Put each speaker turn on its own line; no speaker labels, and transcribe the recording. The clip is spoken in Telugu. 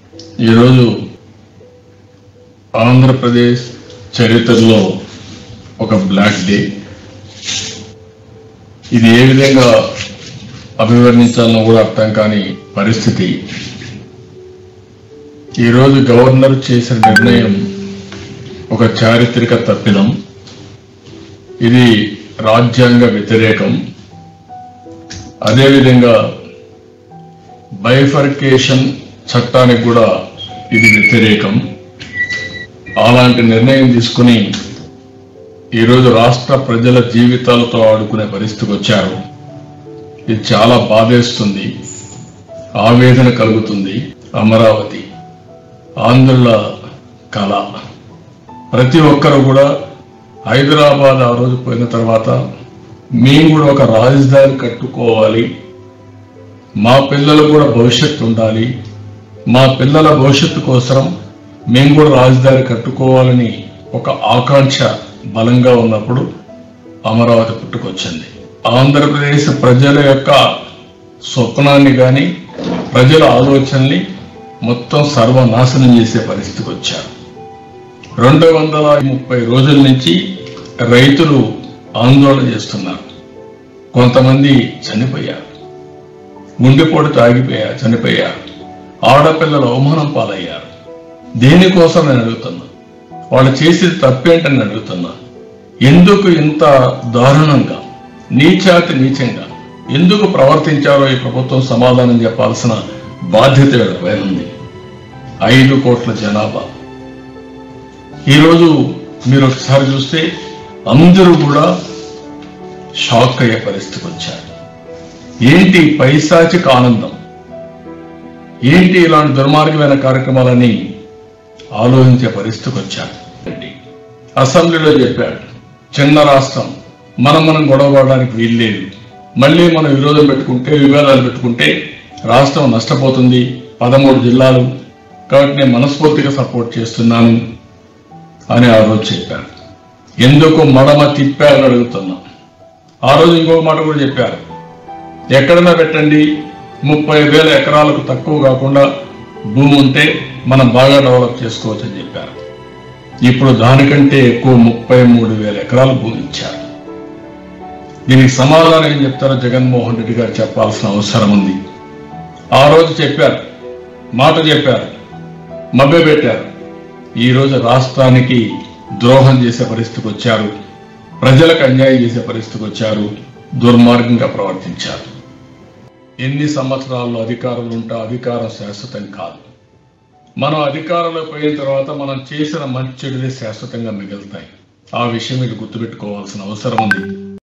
ఈరోజు ఆంధ్రప్రదేశ్ చరిత్రలో ఒక బ్లాక్ డే ఇది ఏ విధంగా అభివర్ణించాలనో కూడా అర్థం కాని పరిస్థితి ఈరోజు గవర్నర్ చేసిన నిర్ణయం ఒక చారిత్రక తప్పిదం ఇది రాజ్యాంగ వ్యతిరేకం అదేవిధంగా బైఫర్కేషన్ చట్టానికి కూడా ఇది వ్యతిరేకం అలాంటి నిర్ణయం తీసుకుని ఈరోజు రాష్ట్ర ప్రజల జీవితాలతో ఆడుకునే పరిస్థితికి వచ్చారు ఇది చాలా బాధేస్తుంది ఆవేదన కలుగుతుంది అమరావతి ఆంధ్రుల కళ ప్రతి ఒక్కరు కూడా హైదరాబాద్ ఆ రోజు పోయిన తర్వాత మేము కూడా ఒక రాజధాని కట్టుకోవాలి మా పిల్లలు కూడా భవిష్యత్తు ఉండాలి మా పిల్లల భవిష్యత్తు కోసం మేము కూడా రాజధాని కట్టుకోవాలని ఒక ఆకాంక్ష బలంగా ఉన్నప్పుడు అమరావతి పుట్టుకొచ్చింది ఆంధ్రప్రదేశ్ ప్రజల యొక్క స్వప్నాన్ని కానీ ప్రజల ఆలోచనని మొత్తం సర్వనాశనం చేసే పరిస్థితికి వచ్చారు రెండు వందల ముప్పై రోజుల నుంచి రైతులు ఆందోళన చేస్తున్నారు కొంతమంది చనిపోయారు గుండెపోటు తాగిపోయారు చనిపోయారు ఆడపిల్లలు అవమానం పాలయ్యారు దేనికోసం నేను అడుగుతున్నా వాళ్ళు చేసేది తప్పేంటని అడుగుతున్నా ఎందుకు ఇంత దారుణంగా నీచాతి నీచంగా ఎందుకు ప్రవర్తించారో ఈ ప్రభుత్వం సమాధానం చెప్పాల్సిన బాధ్యత వీళ్ళపై ఉంది ఐదు కోట్ల జనాభా ఈరోజు మీరు ఒకసారి చూస్తే అందరూ కూడా షాక్ అయ్యే పరిస్థితికి వచ్చారు ఏంటి పైశాచిక ఆనందం ఏంటి ఇలాంటి దుర్మార్గమైన కార్యక్రమాలని ఆలోచించే పరిస్థితికి వచ్చారు అసెంబ్లీలో చెప్పాడు చిన్న రాష్ట్రం మనం మనం గొడవ పడడానికి వీల్లేదు మళ్ళీ మనం విరోధం పెట్టుకుంటే వివాదాలు పెట్టుకుంటే రాష్ట్రం నష్టపోతుంది పదమూడు జిల్లాలు కాబట్టి నేను మనస్ఫూర్తిగా సపోర్ట్ చేస్తున్నాను అని ఆ రోజు చెప్పారు ఎందుకు మడమ తిప్పారని అడుగుతున్నా ఆ రోజు ఇంకొక మాట కూడా చెప్పారు ఎక్కడైనా పెట్టండి ముప్పై వేల ఎకరాలకు తక్కువ కాకుండా భూమి ఉంటే మనం బాగా డెవలప్ చేసుకోవచ్చు అని చెప్పారు ఇప్పుడు దానికంటే ఎక్కువ ముప్పై మూడు వేల ఎకరాల భూమి ఇచ్చారు దీనికి సమాధానం ఏం చెప్తారో జగన్మోహన్ రెడ్డి గారు చెప్పాల్సిన అవసరం ఉంది ఆ రోజు చెప్పారు మాట చెప్పారు మభ్య పెట్టారు ఈ రోజు రాష్ట్రానికి ద్రోహం చేసే పరిస్థితికి వచ్చారు ప్రజలకు అన్యాయం చేసే పరిస్థితికి వచ్చారు దుర్మార్గంగా ప్రవర్తించారు ఎన్ని సంవత్సరాల్లో అధికారులు ఉంటే అధికారం శాశ్వతం కాదు మనం అధికారంలో పోయిన తర్వాత మనం చేసిన మంచి చెడులే శాశ్వతంగా మిగులుతాయి ఆ విషయం మీరు గుర్తుపెట్టుకోవాల్సిన అవసరం ఉంది